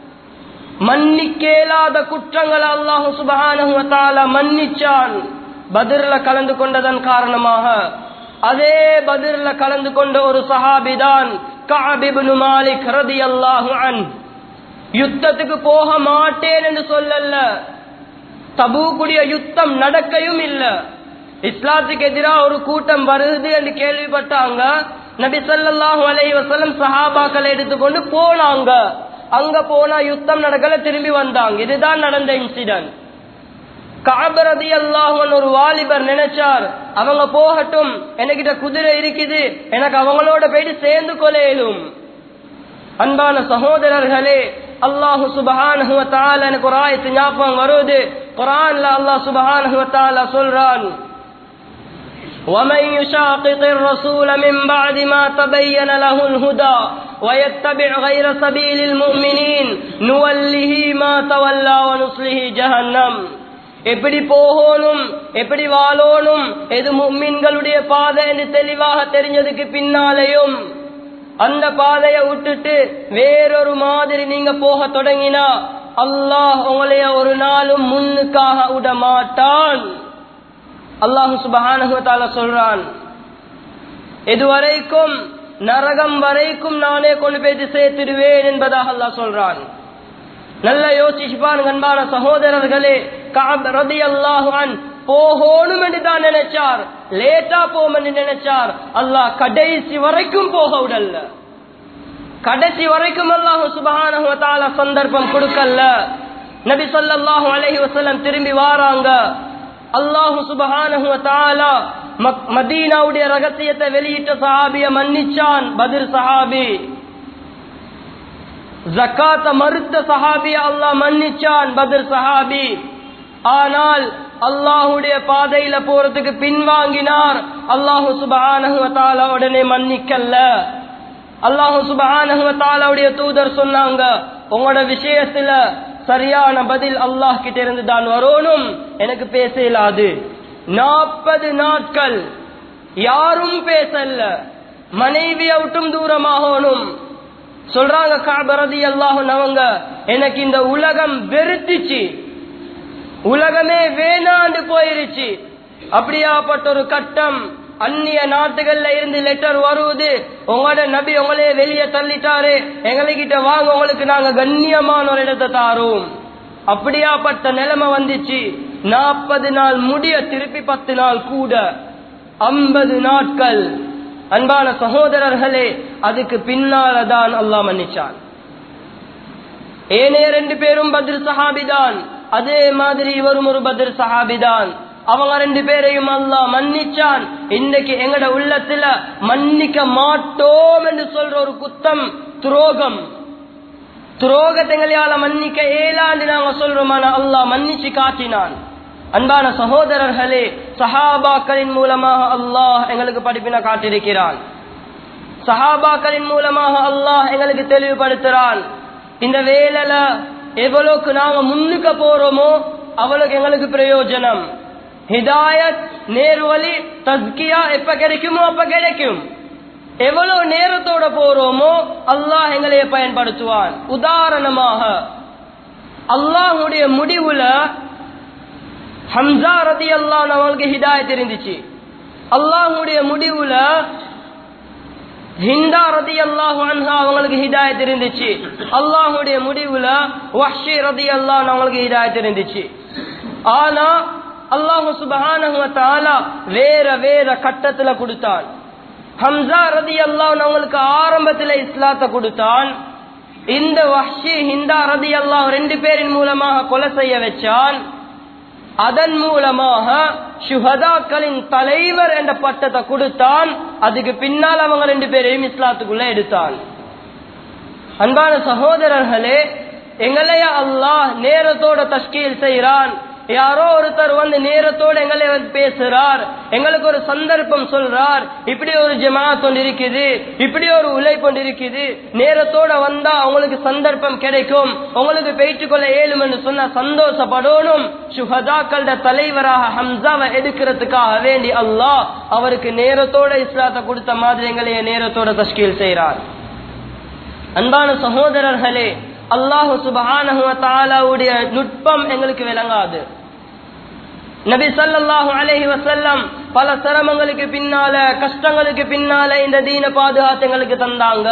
மன்னிக்கேலாத குற்றங்கள் அல்லாஹு சுபஹானஹு வ தஆலா மன்னிச்சான் பத்ர்ல கலந்து கொண்டதன் காரணமாக அதே பத்ர்ல கலந்து கொண்ட ஒரு சஹாபிதான் கஅப் இப்னு மாலிக் ரலியல்லாஹு அன் யுத்தத்துக்கு போக மாட்டேன் என்று சொல்லல தபூக்குடைய யுத்தம் நடக்கையும் இல்ல இஸ்லாத்துக்கு எதிராக ஒரு கூட்டம் வருது என்று கேள்விப்பட்டாங்க நபி ஸல்லல்லாஹு அலைஹி வஸல்லம் சஹாபாக்களை எடுத்துக்கொண்டு போனாங்க அங்க போனா யுத்தம் நடக்கல திரும்பி வந்தாங்க இதுதான் நடந்த இன்சிடென்ட் காபரதி அல்லாஹன் ஒரு வாலிபர் நினைச்சார் அவங்க போகட்டும் என்கிட்ட குதிரை இருக்குது எனக்கு அவங்களோட போயிட்டு சேர்ந்து கொள்ளையிலும் அன்பான சகோதரர்களே அல்லாஹு சுபஹானஹு வ தஆலா எனக்கு ஒரு ஆயத்து ஞாபகம் வருது குர்ஆன்ல அல்லாஹ் சுபஹானஹு வ தஆலா சொல்றான் ومن يشاقق الرسول من بعد ما تبين له الهدى ويتبع غير سبيل المؤمنين نوله ما تولى ونصله جهنم எப்படி போகணும் எப்படி வாழணும் எது மும்மின்களுடைய பாதை என்று தெளிவாக தெரிஞ்சதுக்கு பின்னாலேயும் அந்த பாதையை விட்டுட்டு வேறொரு மாதிரி நீங்க போக தொடங்கினா அல்லாஹ் உங்களைய ஒரு நாளும் முன்னுக்காக விட மாட்டான் அல்லாஹு சுபஹானஹுவத்தால சொல்றான் இதுவரைக்கும் நரகம் வரைக்கும் நானே கொண்டு போயிட்டு சேர்த்திடுவேன் என்பதாக அல்லாஹ் சொல்றான் நல்ல யோசிச்சுப்பான் அன்பான சகோதரர்களே காப் ரதி அல்லாஹான் போகணும் என்று தான் நினைச்சார் லேட்டா போம் என்று நினைச்சார் அல்லாஹ் கடைசி வரைக்கும் போக விடல்ல கடைசி வரைக்கும் அல்லாஹு சுபஹானஹுவத்தால சந்தர்ப்பம் கொடுக்கல நபி ஸல்லல்லாஹு அலைஹி வஸல்லம் திரும்பி வாராங்க அல்லாஹு சுபஹானஹு வ தஆலா மதீனாவுடைய ரகசியத்தை வெளியிட்ட சஹாபிய மன்னிச்சான் பத்ர் சஹாபி ஜக்காத்த மறுத்த சஹாபிய அல்லாஹ் மன்னிச்சான் பத்ர் சஹாபி ஆனால் அல்லாஹுடைய பாதையில போறதுக்கு பின்வாங்கினார் அல்லாஹு சுபஹானஹு வ தஆலா உடனே மன்னிக்கல்ல அல்லாஹு சுபஹானஹு வ தஆலாவுடைய தூதர் சொன்னாங்க உங்களோட விஷயத்துல சரியான பதில் அல்லாஹ் கிட்ட இருந்து தான் வரணும் எனக்கு பேச இயலாது நாற்பது நாட்கள் யாரும் பேசல மனைவியை விட்டும் தூரமாகணும் சொல்றாங்க காபரதி அல்லாஹும் அவங்க எனக்கு இந்த உலகம் வெறுத்துச்சு உலகமே வேணாண்டு போயிருச்சு அப்படியாப்பட்ட ஒரு கட்டம் அந்நிய நாட்டுகள்ல இருந்து லெட்டர் வருவது உங்களோட நபி உங்களே வெளியே தள்ளிட்டாரு எங்ககிட்ட வாங்க உங்களுக்கு நாங்க கண்ணியமான ஒரு இடத்தை தாரோம் அப்படியாப்பட்ட நிலைமை வந்துச்சு நாற்பது நாள் முடிய திருப்பி பத்து நாள் கூட ஐம்பது நாட்கள் அன்பான சகோதரர்களே அதுக்கு பின்னாலதான் அல்லாஹ் மன்னிச்சான் ஏனே ரெண்டு பேரும் பத்ர் சஹாபிதான் அதே மாதிரி இவரும் ஒரு பத்ர் சஹாபிதான் அவங்க ரெண்டு பேரையும் அல்லாஹ் மன்னிச்சான் இன்னைக்கு எங்கட உள்ளத்துல மன்னிக்க மாட்டோம் என்று சொல்ற ஒரு குத்தம் துரோகம் துரோகத்தைங்களால மன்னிக்க ஏழாண்டு நாங்க சொல்றோமான அல்லாஹ் மன்னிச்சு காட்டினான் அன்பான சகோதரர்களே சஹாபாக்களின் மூலமாக அல்லாஹ் எங்களுக்கு படிப்பின காட்டிருக்கிறான் சஹாபாக்களின் மூலமாக அல்லாஹ் எங்களுக்கு தெளிவுபடுத்துறான் இந்த வேலையில எவ்வளவுக்கு நாங்க முன்னுக்க போறோமோ அவ்வளவுக்கு எங்களுக்கு பிரயோஜனம் ஹிதாயத் நேர்வழி தஸ்கியா எப்ப கிடைக்குமோ அப்ப கிடைக்கும் எவ்வளவு நேரத்தோட போறோமோ அல்லாஹ் எங்களைய பயன்படுத்துவான் உதாரணமாக அல்லாஹுடைய முடிவுல ஹம்சா ரதி அல்லாஹ் அவங்களுக்கு ஹிதாயத் இருந்துச்சு அல்லாஹுடைய முடிவுல ஹிந்தா ரதி அல்லாஹு அன்ஹா அவங்களுக்கு ஹிதாயத் இருந்துச்சு அல்லாஹுடைய முடிவுல வஹ்ஷி ரதி அல்லாஹ் அவங்களுக்கு ஹிதாயத் இருந்துச்சு ஆனா அல்லாஹு சுபஹானஹு வ தஆலா வேற வேற கட்டத்துல கொடுத்தான் ஹம்சா ரதி அல்லாஹ் அவங்களுக்கு ஆரம்பத்துல இஸ்லாத்தை கொடுத்தான் இந்த வஹ்ஷி ஹிந்தா ரதி அல்லாஹ் ரெண்டு பேரின் மூலமாக கொலை செய்ய வச்சான் அதன் மூலமாக சுஹதாக்களின் தலைவர் என்ற பட்டத்தை கொடுத்தான் அதுக்கு பின்னால் அவங்க ரெண்டு பேரையும் இஸ்லாத்துக்குள்ள எடுத்தான் அன்பான சகோதரர்களே எங்களைய அல்லாஹ் நேரத்தோட தஷ்கீல் செய்கிறான் யாரோ ஒருத்தர் வந்து நேரத்தோட எங்களை வந்து பேசுறார் எங்களுக்கு ஒரு சந்தர்ப்பம் சொல்றார் இப்படி ஒரு ஜமாத் ஒன்று இருக்குது இப்படி ஒரு உழைப்பு ஒன்று இருக்குது நேரத்தோட வந்தா உங்களுக்கு சந்தர்ப்பம் கிடைக்கும் உங்களுக்கு பேச்சுக் கொள்ள ஏழும் என்று சொன்னா சந்தோஷப்படணும் சுஹதாக்களோட தலைவராக ஹம்சாவை எடுக்கிறதுக்காக வேண்டி அல்லாஹ் அவருக்கு நேரத்தோட இஸ்லாத்தை கொடுத்த மாதிரி எங்களைய நேரத்தோட தஷ்கீல் செய்கிறார் அன்பான சகோதரர்களே அல்லாஹு சுபஹானஹு வ தஆலாவுடைய நுட்பம் எங்களுக்கு விளங்காது நபி ஸல்லல்லாஹு அலைஹி வஸல்லம் பல சிரமங்களுக்கு பின்னால கஷ்டங்களுக்கு பின்னால இந்த தீன பாதுகாத்து எங்களுக்கு தந்தாங்க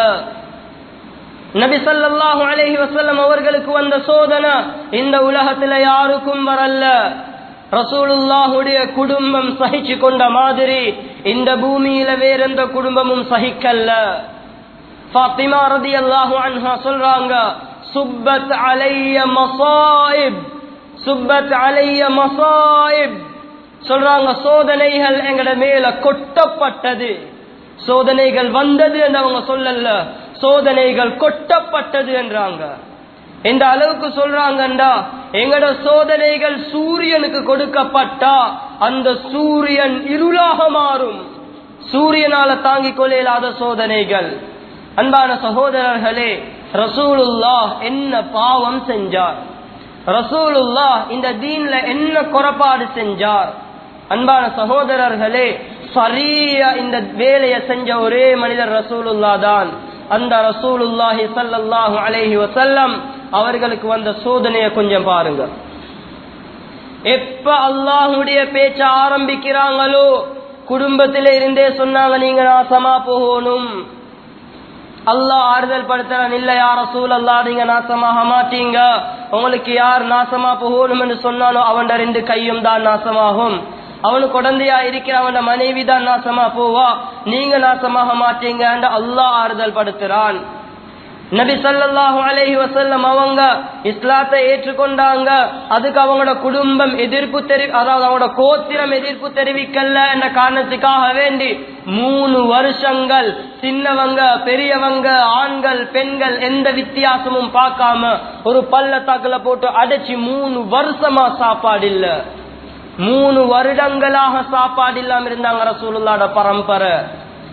நபி ஸல்லல்லாஹு அலைஹி வஸல்லம் அவர்களுக்கு வந்த சோதனை இந்த உலகத்துல யாருக்கும் வரல ரசூலுல்லாஹுடைய குடும்பம் சகிச்சு கொண்ட மாதிரி இந்த பூமியில வேற எந்த குடும்பமும் சகிக்கல்ல ஃபாத்திமா ரதியல்லாஹு அன்ஹா சொல்றாங்க சுப்பத் அலைய மசாயிப் சுப்பத் அலைய மசாயிப் சொல்றாங்க சோதனைகள் எங்கட மேல கொட்டப்பட்டது சோதனைகள் வந்தது என்று அவங்க சொல்லல சோதனைகள் கொட்டப்பட்டது என்றாங்க எந்த அளவுக்கு சொல்றாங்கண்டா எங்கட சோதனைகள் சூரியனுக்கு கொடுக்கப்பட்டா அந்த சூரியன் இருளாக மாறும் சூரியனால தாங்கிக் கொள்ளையில்லாத சோதனைகள் அன்பான சகோதரர்களே ரசூலுல்லாஹ் என்ன பாவம் செஞ்சார் ரசூலுல்லாஹ் இந்த தீன்ல என்ன குறைபாடு செஞ்சார் அன்பான சகோதரர்களே சரியா இந்த வேலையை செஞ்ச ஒரே மனிதர் ரசூலுல்லா தான் அந்த ரசூலுல்லாஹி ஸல்லல்லாஹு அலைஹி வஸல்லம் அவர்களுக்கு வந்த சோதனையை கொஞ்சம் பாருங்க எப்ப அல்லாஹுடைய பேச்ச ஆரம்பிக்கிறாங்களோ குடும்பத்தில இருந்தே சொன்னாங்க நீங்க நாசமா போகணும் அல்லாஹ் ஆறுதல் படுத்துறான் இல்ல யார சூழல்லா நீங்க நாசமாக மாட்டீங்க உங்களுக்கு யார் நாசமா போகணும் என்று சொன்னாலும் அவன் ரெண்டு கையும் தான் நாசமாகும் அவனுக்கு குழந்தையா இருக்கிற அவன் மனைவி தான் நாசமா போவா நீங்க நாசமாக மாட்டீங்க அல்லாஹ் ஆறுதல் படுத்துறான் நபி ஸல்லல்லாஹு அலைஹி வஸல்லம் அவங்க இஸ்லாத்தை ஏற்றுக்கொண்டாங்க அதுக்கு அவங்களோட குடும்பம் எதிர்ப்பு தெரி அதாவது அவங்களோட கோத்திரம் எதிர்ப்பு தெரிவிக்கல என்ற காரணத்துக்காக வேண்டி மூணு வருஷங்கள் சின்னவங்க பெரியவங்க ஆண்கள் பெண்கள் எந்த வித்தியாசமும் பார்க்காம ஒரு பள்ளத்தாக்குல போட்டு அடைச்சி மூணு வருஷமா சாப்பாடு இல்ல மூணு வருடங்களாக சாப்பாடு இல்லாம இருந்தாங்க ரசூலுல்லாட பரம்பரை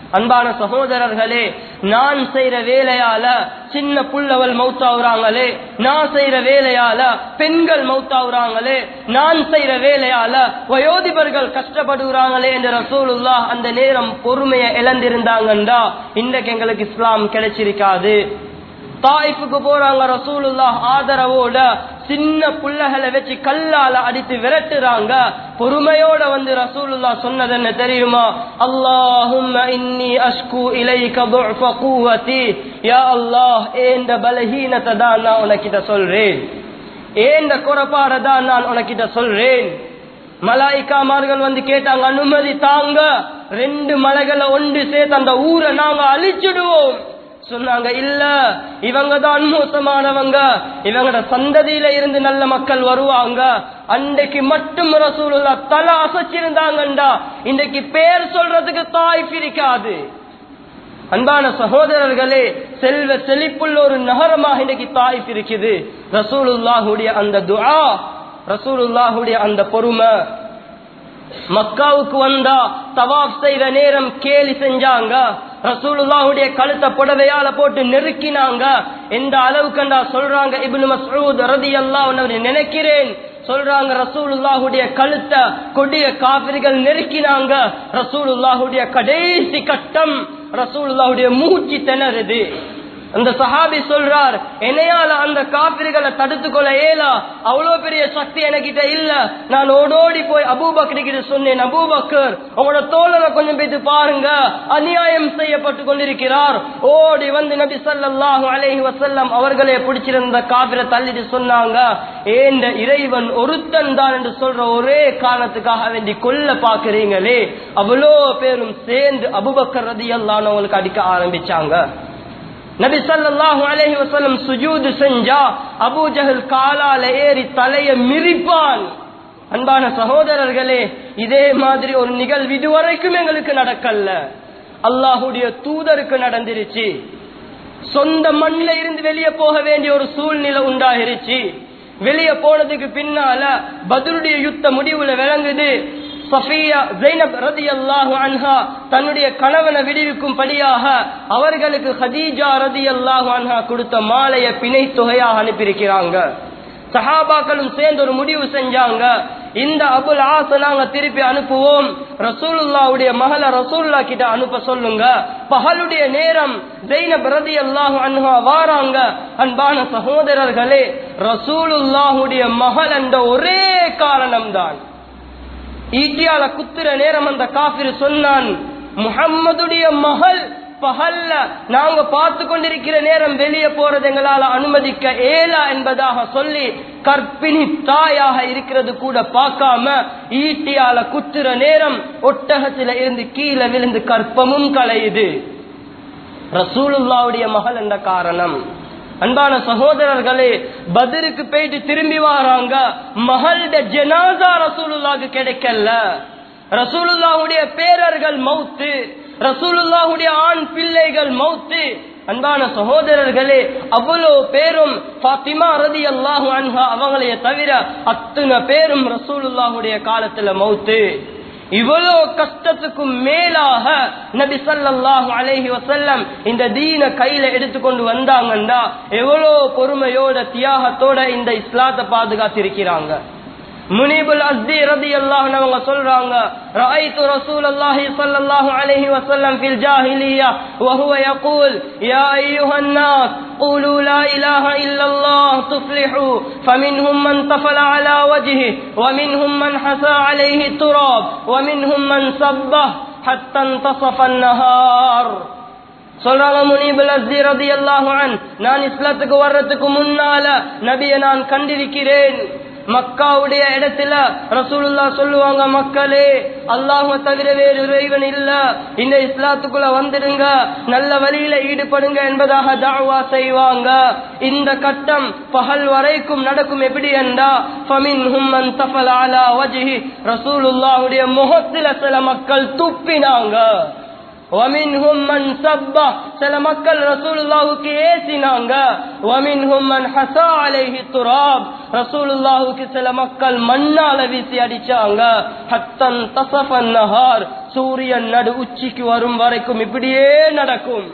அன்பான சகோதரர்களே நான் செய்யற வேலையால சின்ன புள்ளவள் மௌத்தாவுறாங்களே நான் செய்யற வேலையால பெண்கள் மௌத்தாவுறாங்களே நான் செய்யற வேலையால வயோதிபர்கள் கஷ்டப்படுகிறாங்களே என்று ரசூலுல்லா அந்த நேரம் பொறுமையை இழந்திருந்தாங்கண்டா இன்றைக்கு எங்களுக்கு இஸ்லாம் கிடைச்சிருக்காது தாய்ப்புக்கு போறாங்க ரசூலுல்லா ஆதரவோட சின்ன புள்ளகளை வச்சு கல்லால அடித்து விரட்டுறாங்க பொறுமையோட வந்து ரசூலுல்லா சொன்னது என்ன தெரியுமா அல்லாஹும்ம இன்னி அஷ்கு இலைக துஃப குவதி யா அல்லாஹ் ஏந்த பலஹீனத்தை தான் நான் உனக்கிட்ட சொல்றேன் ஏந்த குறைபாட தான் நான் உனக்கிட்ட சொல்றேன் மலாய்க்காமார்கள் வந்து கேட்டாங்க அனுமதி தாங்க ரெண்டு மலைகளை ஒன்று சேர்த்து அந்த ஊரை நாங்க அழிச்சிடுவோம் சொன்னாங்க இல்ல இவங்க தான் மோசமானவங்க இவங்களோட சந்ததியில இருந்து நல்ல மக்கள் வருவாங்க அன்றைக்கு மட்டும் ரசூலுல்லா தலை அசைச்சிருந்தாங்கண்டா இன்றைக்கு பேர் சொல்றதுக்கு தாய் பிரிக்காது அன்பான சகோதரர்களே செல்வ செழிப்புள்ள ஒரு நகரமாக இன்னைக்கு தாய்ப்பு இருக்குது ரசூலுல்லாஹுடைய அந்த துஆ ரசூலுல்லாஹுடைய அந்த பொறுமை மக்காவுக்கு வந்தா தவாப் செய்யற நேரம் கேலி செஞ்சாங்க ரசூலுல்லாஹுடைய கழுத்தை புடவையால போட்டு நெருக்கினாங்க எந்த அளவுக்குண்டா சொல்றாங்க இப்னு மஸ்ஊத் ரலியல்லாஹு நினைக்கிறேன் சொல்றாங்க ரசூலுல்லாஹுடைய கழுத்தை கொடிய காபிர்கள் நெருக்கினாங்க ரசூலுல்லாஹுடைய கடைசி கட்டம் ரசூலுல்லாஹுடைய மூச்சு திணறுது அந்த சஹாபி சொல்றார் என்னையால அந்த காப்பிர்களை தடுத்து கொள்ள ஏலா அவ்வளவு பெரிய சக்தி எனக்கிட்ட இல்ல நான் ஓடோடி போய் அபூபக்கர் கிட்ட சொன்னேன் அபூபக்கர் உங்களோட தோழரை கொஞ்சம் பேத்து பாருங்க அநியாயம் செய்யப்பட்டு கொண்டிருக்கிறார் ஓடி வந்து நபி ஸல்லல்லாஹு அலைஹி வஸல்லம் அவர்களே பிடிச்சிருந்த காபிரை தள்ளிட்டு சொன்னாங்க ஏந்த இறைவன் ஒருத்தன் தான் என்று சொல்ற ஒரே காரணத்துக்காக வேண்டி கொல்ல பாக்குறீங்களே அவ்வளோ பேரும் சேர்ந்து அபுபக்கர் ரதியல்லான்னு அவங்களுக்கு அடிக்க ஆரம்பிச்சாங்க நபி ஸல்லல்லாஹு அலைஹி வஸல்லம் சுஜூது செஞ்சா அபூ ஜஹல் காலால ஏறி தலைய மிரிப்பான் அன்பான சகோதரர்களே இதே மாதிரி ஒரு நிகழ்வு இதுவரைக்கும் எங்களுக்கு நடக்கல அல்லாஹுடைய தூதருக்கு நடந்துருச்சு சொந்த மண்ணில இருந்து வெளியே போக வேண்டிய ஒரு சூழ்நிலை உண்டாயிருச்சு வெளியே போனதுக்கு பின்னால பத்ருடைய யுத்த முடிவுல விளங்குது சஃபியா ஜைனப் ரதியல்லாஹு அன்ஹா தன்னுடைய கணவனை விடுவிக்கும்படியாக அவர்களுக்கு ஹதீஜா ரதியல்லாஹு அன்ஹா கொடுத்த மாலையை பிணை தொகையாக அனுப்பியிருக்கிறாங்க சஹாபாக்களும் சேர்ந்து ஒரு முடிவு செஞ்சாங்க இந்த அபுல் ஆச நாங்க திருப்பி அனுப்புவோம் ரசூலுல்லாவுடைய மகள ரசூல்லா கிட்ட அனுப்ப சொல்லுங்க பகலுடைய நேரம் ஜெயினப் ரதியல்லாஹு அன்ஹா வாராங்க அன்பான சகோதரர்களே ரசூலுல்லாஹுடைய மகள் என்ற ஒரே காரணம்தான் ஈட்டியால குத்துற நேரம் அந்த காபிர் சொன்னான் முஹம்மதுடைய மகள் பகல்ல நாங்க பார்த்து கொண்டிருக்கிற நேரம் வெளியே போறது எங்களால அனுமதிக்க ஏலா என்பதாக சொல்லி கற்பிணி தாயாக இருக்கிறது கூட பார்க்காம ஈட்டியால குத்துற நேரம் ஒட்டகத்தில இருந்து கீழே விழுந்து கற்பமும் கலையுது ரசூலுல்லாவுடைய மகள் என்ற காரணம் அன்பான சகோதரர்களே பதிருக்கு போயிட்டு திரும்பி வராங்க மகள்ட ஜனாசா ரசூலுல்லாக்கு கிடைக்கல ரசூலுல்லாவுடைய பேரர்கள் மௌத்து ரசூலுல்லாவுடைய ஆண் பிள்ளைகள் மௌத்து அன்பான சகோதரர்களே அவ்வளவு பேரும் பாத்திமா ரதி அல்லாஹு அன்ஹா அவங்களைய தவிர அத்தனை பேரும் ரசூலுல்லாஹுடைய காலத்துல மௌத்து இவ்வளவு கஷ்டத்துக்கும் மேலாக நபி ஸல்லல்லாஹு அலைஹி வஸல்லம் இந்த தீன கையில எடுத்துக்கொண்டு வந்தாங்கன்னா எவ்வளவு பொறுமையோட தியாகத்தோட இந்த இஸ்லாத்தை பாதுகாத்திருக்கிறாங்க முனிபுல் அஸ்தி ரதி அல்லாஹ் அவங்க சொல்றாங்க رأيت رسول الله صلى الله عليه وسلم في الجاهلية وهو يقول يا أيها الناس قولوا لا إله إلا الله تفلحوا فمنهم من طفل على وجهه ومنهم من حسى عليه التراب ومنهم من سبه حتى انتصف النهار சொல்றாங்க முனிபுல் அஸ்தி ரதி அல்லாஹான் நான் இஸ்லாத்துக்கு வர்றதுக்கு முன்னால நபியை நான் கண்டிருக்கிறேன் மக்காவுடைய இடத்துல ரசூலுல்லா சொல்லுவாங்க மக்களே அல்லாஹ தவிர வேறு இறைவன் இல்ல இந்த இஸ்லாத்துக்குள்ள வந்துடுங்க நல்ல வழியில ஈடுபடுங்க என்பதாக தாவா செய்வாங்க இந்த கட்டம் பகல் வரைக்கும் நடக்கும் எப்படி என்றா ஃபமின் ஹும்மன் தஃபல் அலா வஜ்ஹி ரசூலுல்லாஹுடைய முகத்தில சில மக்கள் துப்பினாங்க ومنهم من سب சில மக்கள் ரசூலுல்லாஹுக்கு ஏசினாங்க ومنهم من حسى عليه التراب ரசூலுல்லாஹுக்கு சில மக்கள் மண்ணால வீசி அடிச்சாங்க ஹத்தன் தசஃபன் நஹார் சூரியன் நடு உச்சிக்கு வரும் வரைக்கும் இப்படியே நடக்கும்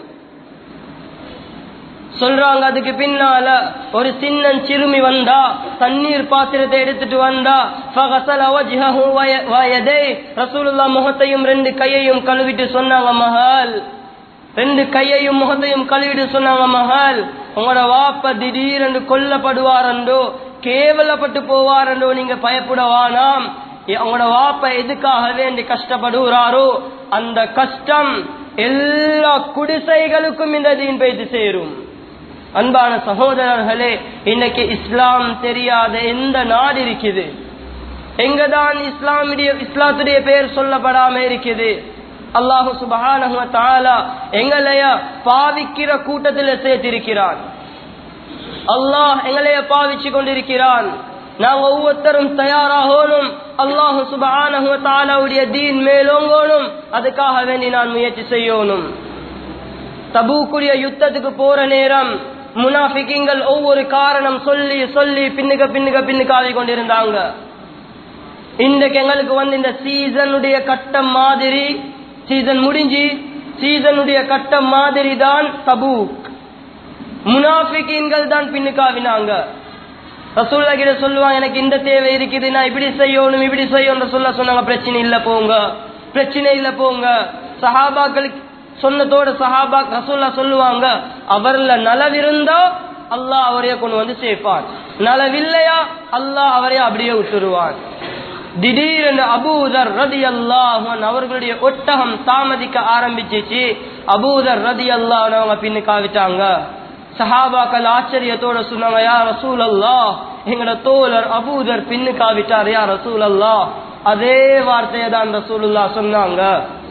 சொல்றாங்க அதுக்கு பின்னால ஒரு சின்ன சிறுமி வந்தா தண்ணீர் பாத்திரத்தை எடுத்துட்டு வந்தா ஃபகசல வஜ்ஹஹு வய- வயதை ரசூலுல்லாஹ் முகத்தையும் ரெண்டு கையையும் கழுவிட்டு சொன்னாங்க மகள் ரெண்டு கையையும் முகத்தையும் கழுவிட்டு சொன்னாங்க மகள் உங்களோட வாப்ப திடீரென்று கொல்லப்படுவாரண்டோ கேவலப்பட்டு போவாரண்டோ நீங்க பயப்படவானாம் உங்களோட வாப்ப எதுக்காக வேண்டி கஷ்டப்படுகிறாரோ அந்த கஷ்டம் எல்லா குடிசைகளுக்கும் இந்த தீன் பெய்து சேரும் அன்பான சகோதரர்களே இன்னைக்கு இஸ்லாம் தெரியாத எந்த நாடு இருக்குது எங்கதான் இஸ்லாமுடைய இஸ்லாத்துடைய பெயர் சொல்லப்படாம இருக்குது அல்லாஹு சுபஹானஹு வ தஆலா எங்களைய பாவிக்கிற கூட்டத்தில் சேர்த்திருக்கிறான் அல்லாஹ் எங்களைய பாவிச்சு கொண்டிருக்கிறான் நாங்க ஒவ்வொருத்தரும் தயாராகணும் அல்லாஹு சுபஹானஹு வ தஆலாவுடைய தீன் மேலோங்கணும் அதுக்காக வேண்டி நான் முயற்சி செய்யணும் தபூக்குரிய யுத்தத்துக்கு போற நேரம் முனாஃபிக்கிங்கள் ஒவ்வொரு காரணம் சொல்லி சொல்லி பின்னுக்க பின்னுக்க பின்னுக்கு ஆகி கொண்டிருந்தாங்க இன்றைக்கு எங்களுக்கு வந்து இந்த சீசனுடைய கட்டம் மாதிரி சீசன் முடிஞ்சு சீசனுடைய கட்டம் மாதிரி தான் தபூக் முனாஃபிக்கீன்கள் தான் பின்னுக்காவினாங்க ரசூல்லா கிட்ட சொல்லுவாங்க எனக்கு இந்த தேவை இருக்குது நான் இப்படி செய்யணும் இப்படி செய்யணும் சொல்ல சொன்னாங்க பிரச்சனை இல்ல போங்க பிரச்சனை இல்ல போங்க சஹாபாக்களுக்கு சொன்னதோட சஹாபா ரசூல்லா சொல்லுவாங்க அவர்ல நலவிருந்தா அல்லாஹ் அவரைய கொண்டு வந்து சேர்ப்பான் நலவில்லையா அல்லாஹ் அவரைய அப்படியே விட்டுருவான் திடீரென்று அபூதர் ரதி அல்லாஹன் அவர்களுடைய ஒட்டகம் தாமதிக்க ஆரம்பிச்சிச்சு அபூதர் ரதி அல்லாஹ் அவங்க பின்னுக்காவிட்டாங்க சஹாபாக்கள் ஆச்சரியத்தோட சொன்னாங்க யா ரசூல் அல்லாஹ் எங்கட தோழர் அபூதர் பின்னுக்காவிட்டார் யா ரசூல் அல்லாஹ் அதே வார்த்தையை தான் ரசூலுல்லா சொன்னாங்க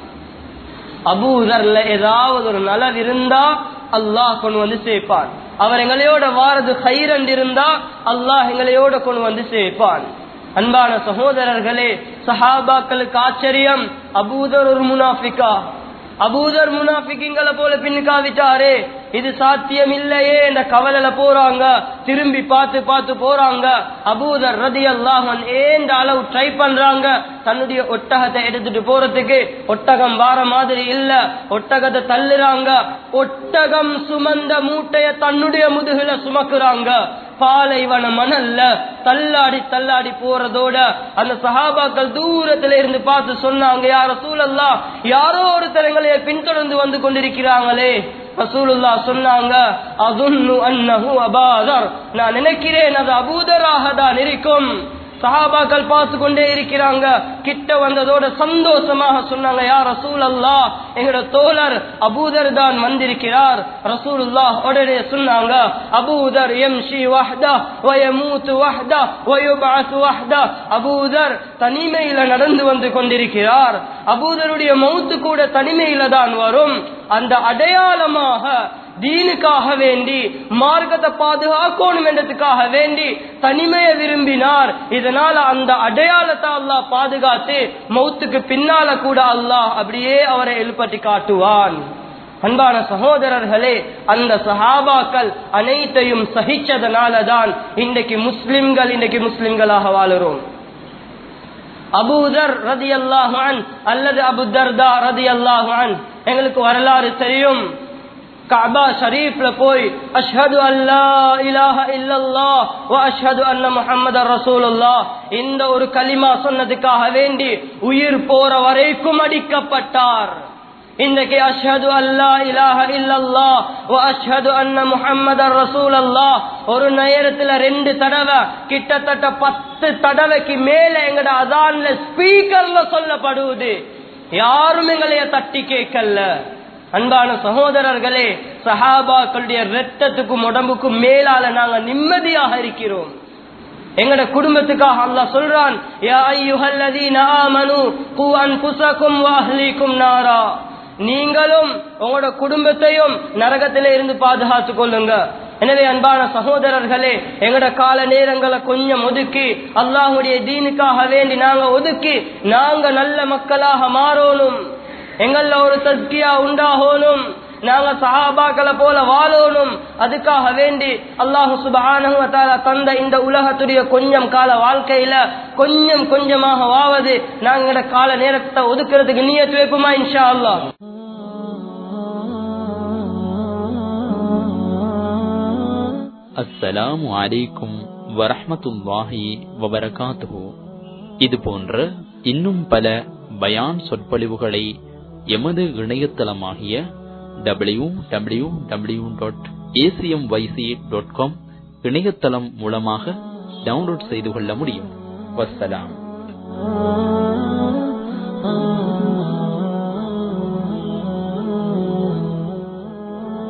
அபூதர்ல ஏதாவது ஒரு நலவு இருந்தா அல்லாஹ் கொண்டு வந்து சேர்ப்பான் அவர் எங்களையோட வாரது ஹைரண்ட் இருந்தா அல்லாஹ் எங்களையோட கொண்டு வந்து சேர்ப்பான் அன்பான சகோதரர்களே சஹாபாக்களுக்கு ஆச்சரியம் அபூதர் ஒரு முனாஃபிகா அபூதர் முனாஃபிக்கிங்களை போல பின்னுக்காவிட்டாரே இது சாத்தியம் இல்லையே என்ற கவலையில போறாங்க திரும்பி பார்த்து பார்த்து போறாங்க அபூதர் ரதி அல்லாஹன் ஏந்த அளவு ட்ரை பண்றாங்க தன்னுடைய ஒட்டகத்தை எடுத்துட்டு போறதுக்கு ஒட்டகம் வார மாதிரி இல்ல ஒட்டகத்தை தள்ளுறாங்க ஒட்டகம் சுமந்த மூட்டைய தன்னுடைய முதுகுல சுமக்குறாங்க பாலைவன மணல்ல தள்ளாடி தள்ளாடி போறதோட அந்த சஹாபாக்கள் தூரத்துல இருந்து பார்த்து சொன்னாங்க யார சூழல்லா யாரோ ஒருத்தர் எங்களை பின்தொடர்ந்து வந்து கொண்டிருக்கிறாங்களே ரசூலுல்லா சொன்னாங்க அதுன்னு அன்னஹு அபாதர் நான் நினைக்கிறேன் அது அபூதராக தான் இருக்கும் சஹாபாக்கள் பார்த்து கொண்டே இருக்கிறாங்க கிட்ட வந்ததோட சந்தோஷமாக சொன்னாங்க யார் ரசூல் அல்லா எங்களோட தோழர் அபூதர் தான் வந்திருக்கிறார் ரசூலுல்லா உடனே சொன்னாங்க அபூதர் எம் ஷி வஹ்தா வயமூத்து வஹ்தா வயுபாத்து வஹ்தா அபூதர் தனிமையில நடந்து வந்து கொண்டிருக்கிறார் அபூதருடைய மௌத்து கூட தனிமையில தான் வரும் அந்த அடையாளமாக தீனுக்காக வேண்டி மார்க்கத்தை பாதுகாக்கணும் என்றதுக்காக வேண்டி தனிமையை விரும்பினார் இதனால அந்த அடையாளத்தை அல்லாஹ் பாதுகாத்து மௌத்துக்கு பின்னால கூட அல்லாஹ் அப்படியே அவரை எழுப்பட்டி காட்டுவான் அன்பான சகோதரர்களே அந்த சஹாபாக்கள் அனைத்தையும் சகிச்சதனால தான் இன்றைக்கு முஸ்லிம்கள் இன்றைக்கு முஸ்லிம்களாக வாழுறோம் அபூதர் ரதி அல்லாஹான் அல்லது அபு தர்தா ரதி அல்லாஹான் எங்களுக்கு வரலாறு தெரியும் கபா ஷரீஃப்ல போய் அஷ்ஹது அல்லா இலாஹ இல்லல்லாஹ் வ அஷ்ஹது அன்ன முஹம்மது ரசூலுல்லாஹ் இந்த ஒரு கலிமா சொன்னதுக்காக வேண்டி உயிர் போற வரைக்கும் அடிக்கப்பட்டார் இன்றைக்கு அஷ்ஹது அல்லா இலாஹ இல்லல்லாஹ் வ அஷ்ஹது அன்ன முஹம்மது ரசூலுல்லாஹ் ஒரு நேரத்துல ரெண்டு தடவை கிட்டத்தட்ட பத்து தடவைக்கு மேல எங்கட அதான்ல ஸ்பீக்கர்ல சொல்லப்படுவது யாரும் எங்களைய தட்டி கேட்கல அன்பான சகோதரர்களே சஹாபாக்களுடைய ரத்தத்துக்கும் உடம்புக்கும் மேலால நாங்க நிம்மதியாக இருக்கிறோம் எங்கட குடும்பத்துக்காக அல்லாஹ் சொல்றான் யா அய்யுஹல்லதீன ஆமனு கு அன்ஃபுஸக்கும் வ அஹ்லீக்கும் நாரா நீங்களும் உங்களோட குடும்பத்தையும் நரகத்திலே இருந்து பாதுகாத்துக் கொள்ளுங்க எனவே அன்பான சகோதரர்களே எங்கட கால நேரங்களை கொஞ்சம் ஒதுக்கி அல்லாஹுடைய தீனுக்காக வேண்டி நாங்க ஒதுக்கி நாங்க நல்ல மக்களாக மாறணும் எங்கள்ல ஒரு தஸ்கியா உண்டாகணும் நாங்க சஹாபாக்களை போல வாழணும் அதுக்காக வேண்டி அல்லாஹு சுபஹானஹு வ தஆலா தந்த இந்த உலகத்துடைய கொஞ்சம் கால வாழ்க்கையில கொஞ்சம் கொஞ்சமாக வாவது நாங்களோட கால நேரத்தை ஒதுக்குறதுக்கு நியத்து வைப்போமா இன்ஷா அல்லாஹ் அஸ்ஸலாமு அலைக்கும் வரஹ்மத்துல்லாஹி வபரகாத்துஹு இது போன்ற இன்னும் பல பயான் சொற்பொழிவுகளை எமது இணையதளமாகிய W W W dot A C M Y C dot com இணையதளம் மூலமாக டவுன்லோட் செய்து கொள்ள முடியும் வஸ்ஸலாம்